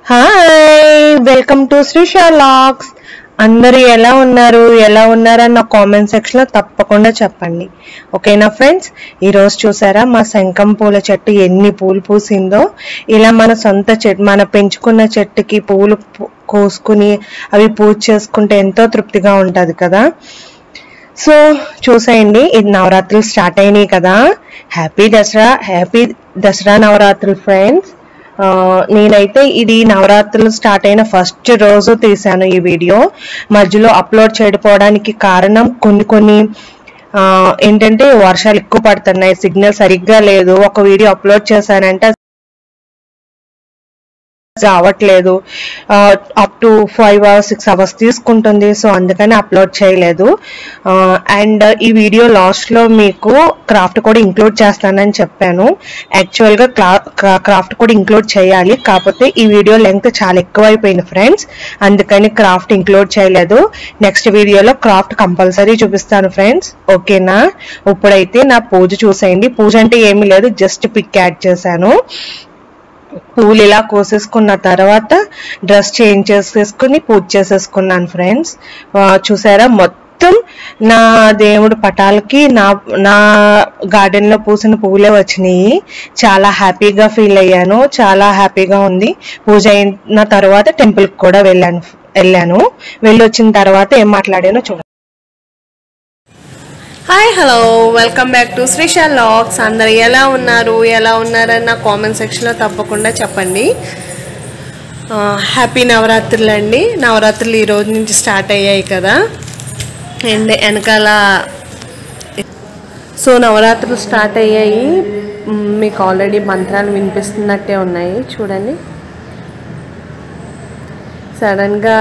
hi welcome to Srisha లాక్స్ అందరూ ఎలా ఉన్నారు ఎలా ఉన్నారని నా కామెంట్ సెక్షన్ లో తప్పకుండా చెప్పండి ఓకేనా ఫ్రెండ్స్ ఈ రోజు చూసారా మా శంఖం పూల చెట్టు ఎన్ని పూలు పూసిందో ఇలా మన సొంత చెట్టు మన పెంచుకున్న చెట్టుకి పూలు పూ- కోసుకుని అవి పూజ చేసుకుంటే ఎంతో తృప్తిగా ఉంటది కదా సో చూసేయండి ఇది నవరాత్రులు స్టార్ట్ అయినాయి కదా హ్యాపీ దసరా హ్యాపీ దసరా నవరాత్రులు ఫ్రెండ్స్ ఆ, నేనైతే ఇది నవరాత్రులు స్టార్ట్ అయిన ఫస్ట్ రోజు తీశాను ఈ వీడియో మధ్యలో అప్లోడ్ చేయకపోవడానికి కారణం కొన్ని కొన్ని ఆ, ఏంటంటే వర్షాలు ఎక్కువ పడుతున్నాయి సిగ్నల్ సరిగ్గా లేదు ఒక వీడియో అప్లోడ్ చేశానంటే రావట్లేదు up to five hours six hours తీసుకుంటుంది సో అందుకని అప్లోడ్ చేయలేదు అండ్ ఈ వీడియో లాస్ట్ లో మీకు క్రాఫ్ట్ కూడా ఇంక్లూడ్ చేస్తానని చెప్పాను యాక్చువల్ గా క్రాఫ్ట్ కూడా ఇంక్లూడ్ చేయాలి కాకపోతే ఈ వీడియో లెంగ్త్ చాలా ఎక్కువైపోయింది ఫ్రెండ్స్ అందుకని క్రాఫ్ట్ ఇంక్లూడ్ చేయలేదు నెక్స్ట్ వీడియోలో క్రాఫ్ట్ కంపల్సరీ చూపిస్తాను ఫ్రెండ్స్ ఓకేనా ఇప్పుడైతే నా పూజ చూసేయండి పూజ అంటే ఏమీ లేదు జస్ట్ పిక్ యాడ్ చేశాను పూలు ఇలా కోసేసుకున్న తర్వాత డ్రెస్ చేంజ్ చేసేసుకుని పూజ చేసేసుకున్నాను ఫ్రెండ్స్ చూసారా మొత్తం నా దేవుడు పటాలకి నా నా గార్డెన్ లో పూసిన పువ్వులే వచ్చినాయి చాలా హ్యాపీగా ఫీల్ అయ్యాను చాలా హ్యాపీగా ఉంది పూజ అయిన తర్వాత టెంపుల్ కి కూడా వెళ్ళాను వెళ్ళాను వెళ్ళి వచ్చిన తర్వాత ఏం మాట్లాడానో చూడండి hi hello welcome back to Srisha లాక్స్ అందరు ఎలా ఉన్నారు ఎలా ఉన్నారని నా కామెంట్ సెక్షన్లో తప్పకుండా చెప్పండి హ్యాపీ నవరాత్రులు అండి నవరాత్రులు ఈ రోజు నుంచి స్టార్ట్ అయ్యాయి కదా అండ్ వెనకాల సో నవరాత్రులు స్టార్ట్ అయ్యాయి మ్, మీకు ఆల్రెడీ మంత్రాలు వినిపిస్తున్నట్టే ఉన్నాయి చూడండి సడన్గా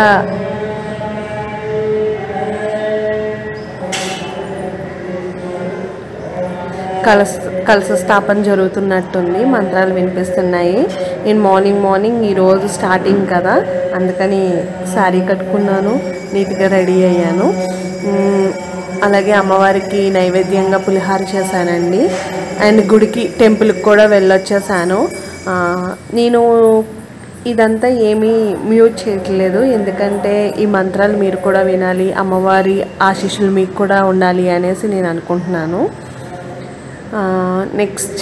కలస కలస స్థాపన జరుగుతున్నట్టుంది మంత్రాలు వినిపిస్తున్నాయి నేను మార్నింగ్ మార్నింగ్ ఈరోజు స్టార్టింగ్ కదా అందుకని శారీ కట్టుకున్నాను నీట్గా రెడీ అయ్యాను మ్, అలాగే అమ్మవారికి నైవేద్యంగా పులిహార చేశానండి అండ్ గుడికి టెంపుల్కి కూడా వెళ్ళొచ్చేసాను ఆ, నేను ఇదంతా ఏమీ మ్యూట్ చేయట్లేదు ఎందుకంటే ఈ మంత్రాలు మీరు కూడా వినాలి అమ్మవారి ఆశీస్సులు మీకు కూడా ఉండాలి అనేసి నేను అనుకుంటున్నాను నెక్స్ట్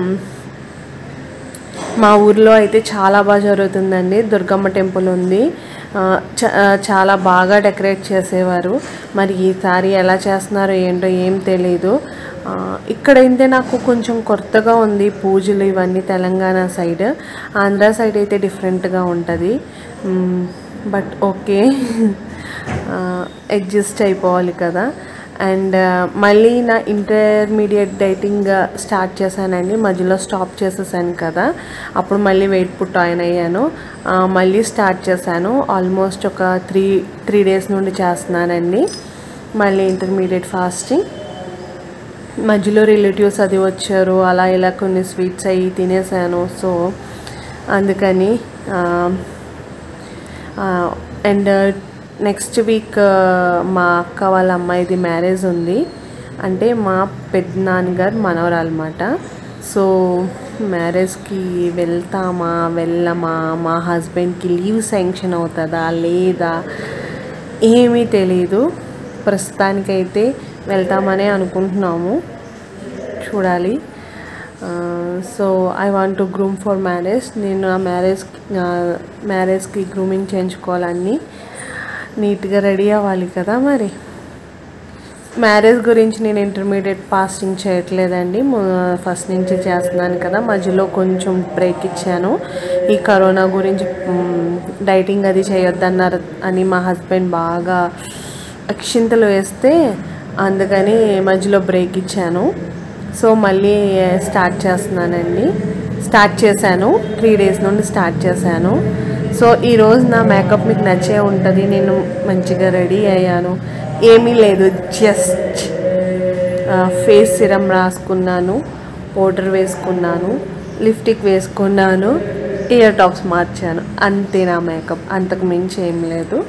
మా ఊర్లో అయితే చాలా బాగా జరుగుతుందండి దుర్గమ్మ టెంపుల్ ఉంది ఆ, చ- ఆ, చాలా బాగా డెకరేట్ చేసేవారు మరి ఈసారి ఎలా చేస్తున్నారో ఏంటో ఏం తెలీదు ఆ, ఇక్కడైతే నాకు కొంచెం కొత్తగా ఉంది పూజలు ఇవన్నీ తెలంగాణ సైడ్ ఆంధ్ర సైడ్ అయితే డిఫరెంట్గా ఉంటుంది బట్ ఓకే అడ్జస్ట్ అయిపోవాలి కదా అండ్ మళ్ళీ నా ఇంటర్మీడియట్ డైటింగ్ స్టార్ట్ చేశానండి మధ్యలో స్టాప్ చేసేసాను కదా అప్పుడు మళ్ళీ వెయిట్ పుట్ ఆయిన్ అయ్యాను ఆ, మళ్ళీ స్టార్ట్ చేశాను ఆల్మోస్ట్ ఒక త్రీ త్రీ డేస్ నుండి చేస్తున్నానండి మళ్ళీ ఇంటర్మీడియట్ ఫాస్టింగ్ మధ్యలో రిలేటివ్స్ అది వచ్చారు అలా ఇలా కొన్ని స్వీట్స్ అవి తినేసాను సో అందుకని అండ్ నెక్స్ట్ వీక్ మా అక్క వాళ్ళ అమ్మాయిది మ్యారేజ్ ఉంది అంటే మా పెద్దనాన్నగారు మనవరాలన్నమాట సో మ్యారేజ్కి వెళ్తామా వెళ్ళమా మా హస్బెండ్కి లీవ్ శాంక్షన్ అవుతుందా లేదా ఏమీ తెలీదు ప్రస్తుతానికైతే వెళ్తామనే అనుకుంటున్నాము చూడాలి so I want to groom for marriage నేను ఆ మ్యారేజ్ మ్యారేజ్కి గ్రూమింగ్ చేయించుకోవాలని నీట్గా రెడీ అవ్వాలి కదా మరి మ్యారేజ్ గురించి నేను ఇంటర్మీడియట్ పాస్టింగ్ చేయట్లేదండి ఫస్ట్ నుంచి చేస్తున్నాను కదా మధ్యలో కొంచెం బ్రేక్ ఇచ్చాను ఈ కరోనా గురించి మ్, డైటింగ్ అది చేయొద్దన్నారు అని మా హస్బెండ్ బాగా అక్షింతలు వేస్తే అందుకని మధ్యలో బ్రేక్ ఇచ్చాను సో మళ్ళీ స్టార్ట్ చేస్తున్నానండి స్టార్ట్ చేశాను త్రీ డేస్ నుండి స్టార్ట్ చేశాను సో ఈరోజు నా మేకప్ మీకు నచ్చే ఉంటుంది నేను మంచిగా రెడీ అయ్యాను ఏమీ లేదు జస్ట్ ఫేస్ సిరం రాసుకున్నాను పౌడర్ వేసుకున్నాను లిప్స్టిక్ వేసుకున్నాను ఇయర్ టాప్స్ మార్చాను అంతే నా మేకప్ అంతకు మించి ఏం లేదు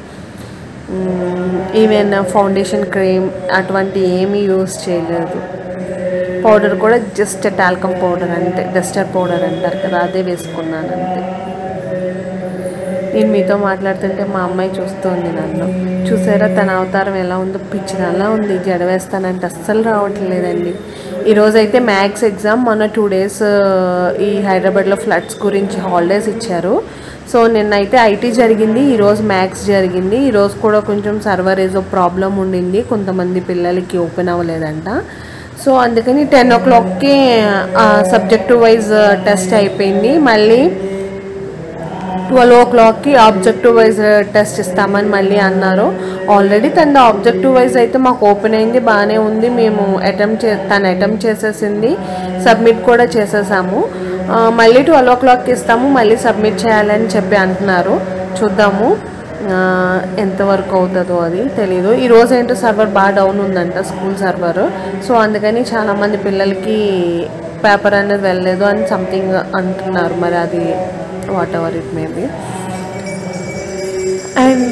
ఈవెన్ ఫౌండేషన్ క్రీమ్ అటువంటి ఏమీ యూస్ చేయలేదు పౌడర్ కూడా జస్ట్ టాల్కమ్ పౌడర్ అంటే డస్టర్ పౌడర్ అంటారు కదా అదే వేసుకున్నాను అంతే నేను మీతో మాట్లాడుతుంటే మా అమ్మాయి చూస్తుంది నన్ను చూసారా తన అవతారం ఎలా ఉందో పిచ్చిదల్లా ఉంది జడ వేస్తానంటే అస్సలు రావట్లేదండి ఈరోజు అయితే మ్యాథ్స్ ఎగ్జామ్ మొన్న టూ డేస్ ఈ హైదరాబాద్లో ఫ్లడ్స్ గురించి హాలిడేస్ ఇచ్చారు సో నిన్నైతే ఐటీ జరిగింది ఈరోజు మ్యాథ్స్ జరిగింది ఈరోజు కూడా కొంచెం సర్వర్ ఏదో ప్రాబ్లం ఉండింది కొంతమంది పిల్లలకి ఓపెన్ అవ్వలేదంట సో అందుకని టెన్ ఓ క్లాక్కి సబ్జెక్టు వైజ్ టెస్ట్ అయిపోయింది మళ్ళీ ట్వెల్వ్ ఓ క్లాక్కి ఆబ్జెక్టివ్ వైజ్ టెస్ట్ ఇస్తామని మళ్ళీ అన్నారు ఆల్రెడీ తన ఆబ్జెక్టివ్ వైజ్ అయితే మాకు ఓపెన్ అయింది బాగానే ఉంది మేము అటెంప్ట్ చే తను అటెంప్ట్ చేసేసింది సబ్మిట్ కూడా చేసేసాము ఆ, మళ్ళీ ట్వెల్వ్ ఓ క్లాక్కి ఇస్తాము మళ్ళీ సబ్మిట్ చేయాలని చెప్పి అంటున్నారు చూద్దాము ఆ, ఎంతవరకు అవుతుందో అది తెలీదు ఈ రోజు ఏంటో సర్వర్ బాగా డౌన్ ఉందంట స్కూల్ సర్వర్ సో అందుకని చాలామంది పిల్లలకి పేపర్ అనేది వెళ్ళలేదు అని సంథింగ్ అంటున్నారు మరి అది whatever it may be and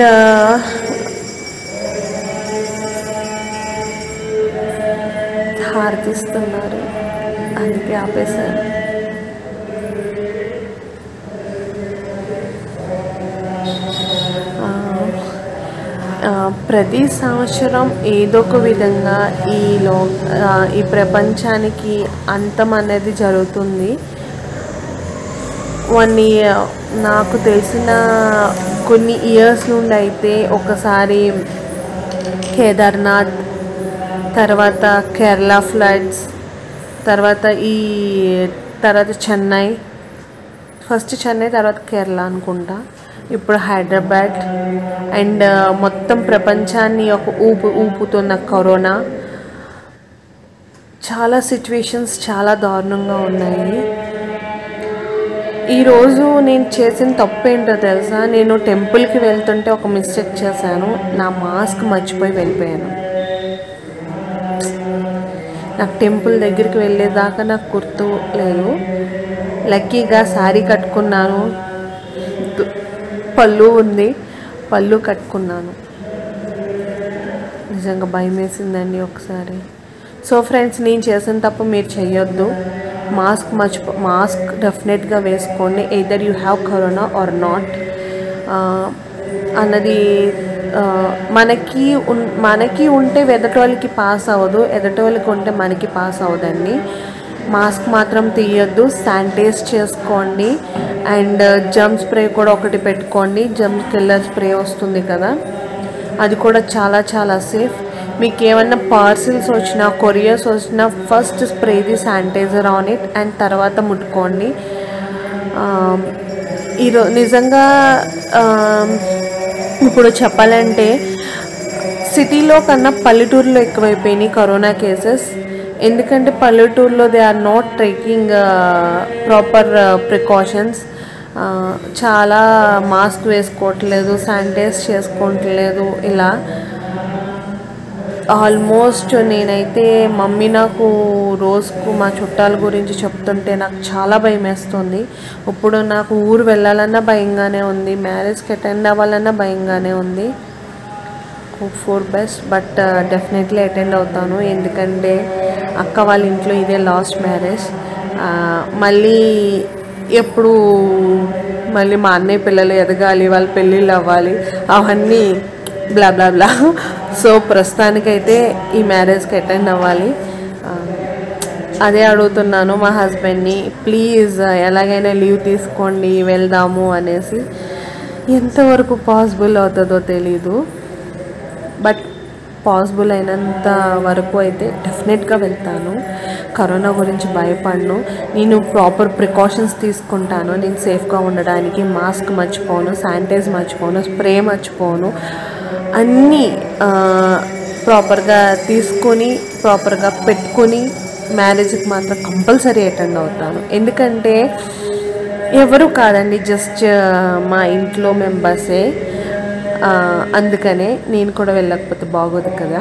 హారతిస్తున్నారు అందుకే ఆపేశాను ఆ, ఆ, ప్రతి సంవత్సరం ఏదో ఒక విధంగా ఈ లో ఆ, ఈ ప్రపంచానికి అంతం అనేది జరుగుతుంది వన్ ఇయర్ నాకు తెలిసిన కొన్ని ఇయర్స్ నుండి అయితే ఒకసారి కేదార్నాథ్ తర్వాత కేరళ ఫ్లడ్స్ తర్వాత ఈ తర్వాత చెన్నై ఫస్ట్ చెన్నై తర్వాత కేరళ అనుకుంటా ఇప్పుడు హైదరాబాద్ అండ్ మొత్తం ప్రపంచాన్ని ఒక ఊపు ఊపుతున్న కరోనా చాలా సిచ్యువేషన్స్ చాలా దారుణంగా ఉన్నాయి ఈరోజు నేను చేసిన తప్పు ఏంటో తెలుసా నేను టెంపుల్కి వెళ్తుంటే ఒక మిస్టేక్ చేశాను నా మాస్క్ మర్చిపోయి వెళ్ళిపోయాను నాకు టెంపుల్ దగ్గరికి వెళ్ళేదాకా నాకు గుర్తు లేదు లక్కీగా శారీ కట్టుకున్నాను దు- పళ్ళు ఉంది పళ్ళు కట్టుకున్నాను నిజంగా భయం వేసిందండి ఒకసారి సో ఫ్రెండ్స్ నేను చేసిన తప్పు మీరు చెయ్యొద్దు మాస్క్ మర్చిపో మాస్క్ డెఫినెట్గా వేసుకోండి either you have corona or not అన్నది ఆ, మనకి ఉన్ మనకి ఉంటే ఎదటోళ్ళకి పాస్ అవ్వదు ఎదటోళ్ళకి ఉంటే మనకి పాస్ అవ్వదండి మాస్క్ మాత్రం తీయొద్దు శానిటైజ్ చేసుకోండి అండ్ జమ్ స్ప్రే కూడా ఒకటి పెట్టుకోండి జమ్ కిల్లర్ స్ప్రే వస్తుంది కదా అది కూడా చాలా చాలా సేఫ్ మీకు ఏమన్నా పార్సిల్స్ వచ్చినా కొరియర్స్ వచ్చినా ఫస్ట్ స్ప్రేది శానిటైజర్ ఆన్ ఇట్ అండ్ తర్వాత ముట్టుకోండి ఈరో నిజంగా ఆ, ఇప్పుడు చెప్పాలంటే సిటీలో కన్నా పల్లెటూరులో ఎక్కువైపోయినాయి కరోనా కేసెస్ ఎందుకంటే పల్లెటూరులో they are not taking proper precautions చాలా మాస్క్ వేసుకోవట్లేదు శానిటైజ్ చేసుకోవట్లేదు ఇలా ఆల్మోస్ట్ నేనైతే మమ్మీ నాకు రోజుకు మా చుట్టాల గురించి చెప్తుంటే నాకు చాలా భయం వేస్తుంది ఇప్పుడు నాకు ఊరు వెళ్ళాలన్నా భయంగానే ఉంది మ్యారేజ్కి అటెండ్ అవ్వాలన్నా భయంగానే ఉంది hope for best but definitely attend అవుతాను ఎందుకంటే అక్క వాళ్ళ ఇంట్లో ఇదే లాస్ట్ మ్యారేజ్ మళ్ళీ ఎప్పుడు మళ్ళీ మా అన్నయ్య పిల్లలు ఎదగాలి వాళ్ళ పెళ్ళిళ్ళు అవ్వాలి అవన్నీ బ్లా బ్లా బ్లా సో ప్రస్తుతానికైతే ఈ మ్యారేజ్కి అటెండ్ అవ్వాలి ఆ, అదే అడుగుతున్నాను మా హస్బెండ్ని ప్లీజ్ ఎలాగైనా లీవ్ తీసుకోండి వెళ్దాము అనేసి ఎంతవరకు పాసిబుల్ అవుతుందో తెలీదు బట్ పాసిబుల్ అయినంత వరకు అయితే డెఫినెట్గా వెళ్తాను కరోనా గురించి భయపడను నేను ప్రాపర్ ప్రికాషన్స్ తీసుకుంటాను నేను సేఫ్గా ఉండడానికి మాస్క్ మర్చిపోను శానిటైజ్ మర్చిపోను స్ప్రే మర్చిపోను అన్నీ ప్రాపర్గా తీసుకొని ప్రాపర్గా పెట్టుకొని మ్యారేజ్కి మాత్రం కంపల్సరీ అటెండ్ అవుతాను ఎందుకంటే ఎవరు కాదండి జస్ట్ మా ఇంట్లో మెంబర్సే ఆ, అందుకనే నేను కూడా వెళ్ళకపోతే బాగోదు కదా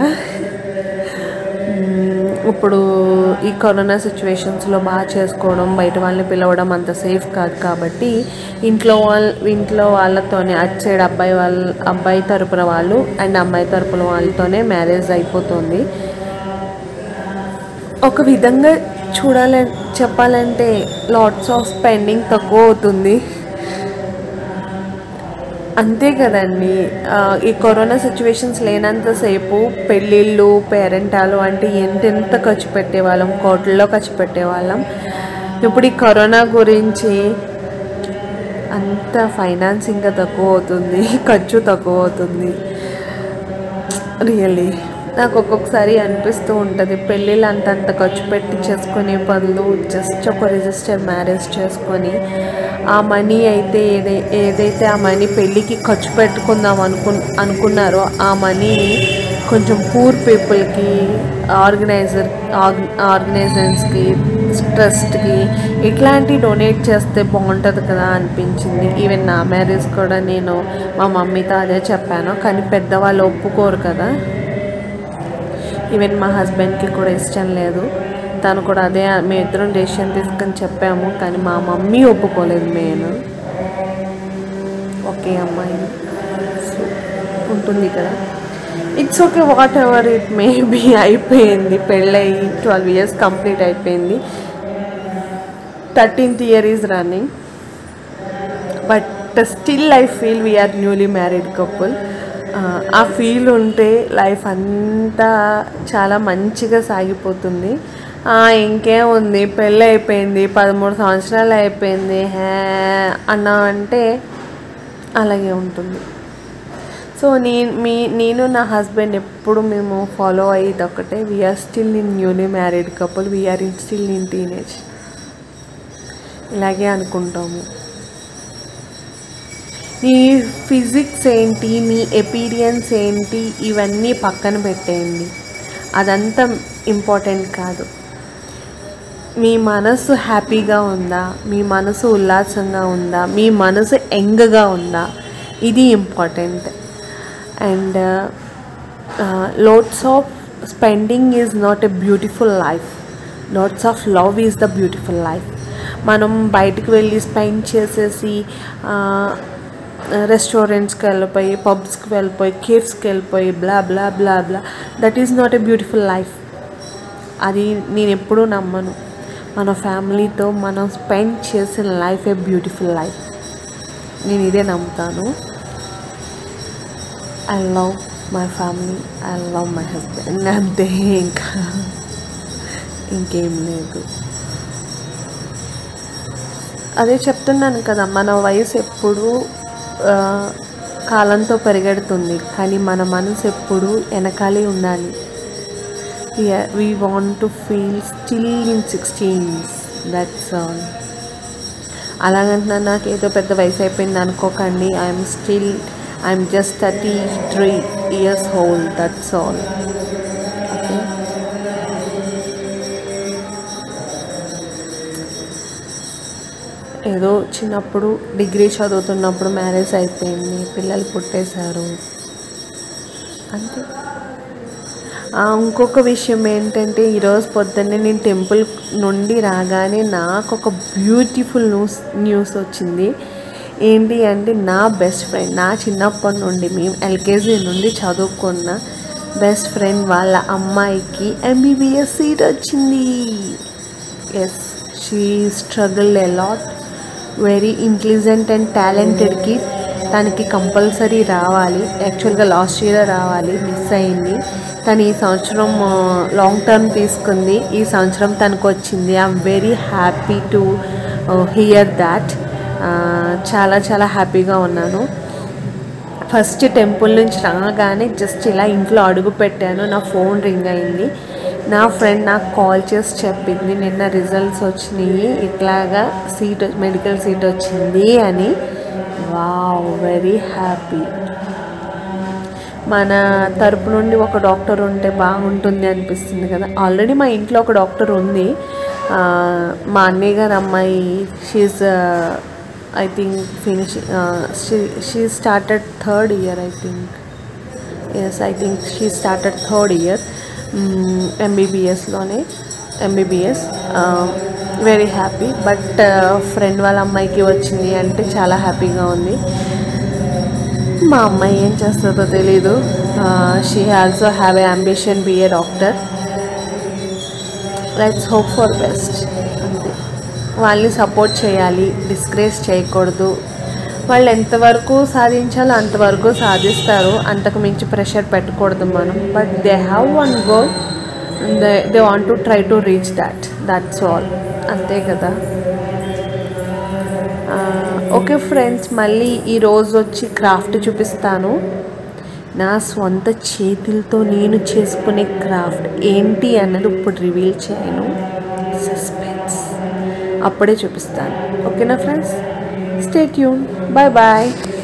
మ్మ్, ఇప్పుడు ఈ కరోనా సిచ్యువేషన్స్లో బాగా చేసుకోవడం బయట వాళ్ళని పిలవడం అంత సేఫ్ కాదు కాబట్టి ఇంట్లో వాళ్ళ ఇంట్లో వాళ్ళతోనే అటు సైడ్ అబ్బాయి వాళ్ళ అబ్బాయి తరపున వాళ్ళు అండ్ అమ్మాయి తరపున వాళ్ళతోనే మ్యారేజ్ అయిపోతుంది ఒక విధంగా చూడాలని చెప్పాలంటే లాట్స్ ఆఫ్ స్పెండింగ్ తక్కువ అవుతుంది అంతే కదండి ఆ, ఈ కరోనా సిచ్యువేషన్స్ లేనంతసేపు పెళ్ళిళ్ళు పేరెంటాలు అంటే ఎంతెంత ఖర్చు పెట్టేవాళ్ళం కోట్లలో ఖర్చు పెట్టేవాళ్ళం ఇప్పుడు ఈ కరోనా గురించి అంత ఫైనాన్స్ ఇంకా తక్కువ అవుతుంది ఖర్చు తక్కువ అవుతుంది రియల్లీ నాకు ఒక్కొక్కసారి అనిపిస్తూ ఉంటుంది పెళ్ళిళ్ళు అంతంత ఖర్చు పెట్టి చేసుకునే బదులు జస్ట్ ఒక రిజిస్టర్ మ్యారేజ్ చేసుకొని ఆ మనీ అయితే ఏదై ఏదైతే ఆ మనీ పెళ్ళికి ఖర్చు పెట్టుకుందాం అనుకు అనుకున్నారో ఆ మనీని కొంచెం పూర్ పీపుల్కి ఆర్గనైజర్ ఆర్గనైజర్స్కి ట్రస్ట్కి ఇట్లాంటి డొనేట్ చేస్తే బాగుంటుంది కదా అనిపించింది ఈవెన్ నా మ్యారేజ్ కూడా నేను మా మమ్మీతో అదే చెప్పాను కానీ పెద్దవాళ్ళు ఒప్పుకోరు కదా ఈవెన్ మా హస్బెండ్కి కూడా ఇష్టం లేదు తను కూడా అదే మేము ఇద్దరం డెసిషన్ తీసుకొని చెప్పాము కానీ మా మమ్మీ ఒప్పుకోలేదు మెయిన్ ఓకే అమ్మాయి So, ఉంటుంది కదా it's okay whatever it may be అయిపోయింది పెళ్ళయి ట్వెల్వ్ ఇయర్స్ కంప్లీట్ అయిపోయింది thirteenth year is running but still I feel we are newly married couple ఆ ఫీల్ ఉంటే లైఫ్ అంతా చాలా మంచిగా సాగిపోతుంది ఆ, ఇంకేం ఉంది పెళ్ళి అయిపోయింది పదమూడు సంవత్సరాలు అయిపోయింది హే అన్నా అంటే అలాగే ఉంటుంది సో నీ మీ నేను నా హస్బెండ్ ఎప్పుడు మేము ఫాలో అయ్యేది ఒకటే we are still in newly married couple we are in still in teenage ఇలాగే అనుకుంటాము నీ ఫిజిక్స్ ఏంటి నీ ఎపీరియన్స్ ఏంటి ఇవన్నీ పక్కన పెట్టేయండి అదంతా ఇంపార్టెంట్ కాదు మీ మనసు హ్యాపీగా ఉందా మీ మనసు ఉల్లాసంగా ఉందా మీ మనసు యంగ్గా ఉందా ఇది important and lots of spending is not a beautiful life lots of love is the beautiful life మనం బయటికి వెళ్ళి స్పెండ్ చేసేసి రెస్టారెంట్స్కి వెళ్ళిపోయి పబ్స్కి వెళ్ళిపోయి కేఫ్స్కి వెళ్ళిపోయి blah blah blah blah that is not a beautiful life అది నేను ఎప్పుడూ నమ్మను మన ఫ్యామిలీతో మనం స్పెండ్ చేసిన లైఫ్ ఏ బ్యూటిఫుల్ లైఫ్ నేను ఇదే నమ్ముతాను I love my family I love my husband అంతే ఇంకా ఇంకేం లేదు అదే చెప్తున్నాను కదా మన వయసు ఎప్పుడు ఆ, కాలంతో పరిగెడుతుంది కానీ మన మనసు ఎప్పుడు వెనకాలే ఉండాలి we want to feel still in sixteens that's all అలాగంటున్నా నాకు ఏదో పెద్ద వయసు అయిపోయింది అనుకోకండి I'm still I'm just thirty three years old that's all okay ఏదో చిన్నప్పుడు డిగ్రీ చదువుతున్నప్పుడు మ్యారేజ్ అయిపోయింది పిల్లలు పుట్టేశారు అంతే ఆ, ఇంకొక విషయం ఏంటంటే ఈరోజు పొద్దున్నే నేను టెంపుల్ నుండి రాగానే నాకు ఒక బ్యూటిఫుల్ న్యూస్ న్యూస్ వచ్చింది ఏంటి అంటే నా బెస్ట్ ఫ్రెండ్ నా చిన్నప్పటి నుండి మేము ఎల్కేజీ నుండి చదువుకున్న బెస్ట్ ఫ్రెండ్ వాళ్ళ అమ్మాయికి ఎంబీబీఎస్ సీట్ వచ్చింది yes she struggle a lot very intelligent and టాలెంటెడ్కి తనకి కంపల్సరీ రావాలి యాక్చువల్గా లాస్ట్ ఇయర్ రావాలి మిస్ అయింది తను ఈ సంవత్సరం లాంగ్ టర్మ్ తీసుకుంది ఈ సంవత్సరం తనకు వచ్చింది I'm very happy to hear that చాలా చాలా హ్యాపీగా ఉన్నాను ఫస్ట్ టెంపుల్ నుంచి రాగానే జస్ట్ ఇలా ఇంట్లో అడుగు పెట్టాను నా ఫోన్ రింగ్ అయింది నా ఫ్రెండ్ నాకు కాల్ చేసి చెప్పింది నిన్న రిజల్ట్స్ వచ్చినాయి ఇట్లాగా సీట్ మెడికల్ సీట్ వచ్చింది అని వావ్ వెరీ హ్యాపీ మన తరపు నుండి ఒక డాక్టర్ ఉంటే బాగుంటుంది అనిపిస్తుంది కదా ఆల్రెడీ మా ఇంట్లో ఒక డాక్టర్ ఉంది ఆ, మా అన్నయ్య గారు అమ్మాయి she I think finish she started third year I think yes I think she started third year ఎంబీబీఎస్లోనే MBBS very happy but friend వాళ్ళ అమ్మాయికి వచ్చింది అంటే చాలా హ్యాపీగా ఉంది మా అమ్మాయి ఏం చేస్తుందో తెలీదు she also have a ambition be a doctor let's hope for best అంతే వాళ్ళని సపోర్ట్ చేయాలి డిస్కరేజ్ చేయకూడదు వాళ్ళు ఎంతవరకు సాధించాలో అంతవరకు సాధిస్తారు అంతకు మించి ప్రెషర్ పెట్టకూడదు మనం but they have one goal they they want to try to reach that that's all అంతే కదా ఓకే ఫ్రెండ్స్ మళ్ళీ ఈరోజు వచ్చి క్రాఫ్ట్ చూపిస్తాను నా స్వంత చేతులతో నేను చేసుకునే క్రాఫ్ట్ ఏంటి అన్నది ఇప్పుడు రివీల్ చేయను సస్పెన్స్ అప్పుడే చూపిస్తాను ఓకేనా friends stay tune bye bye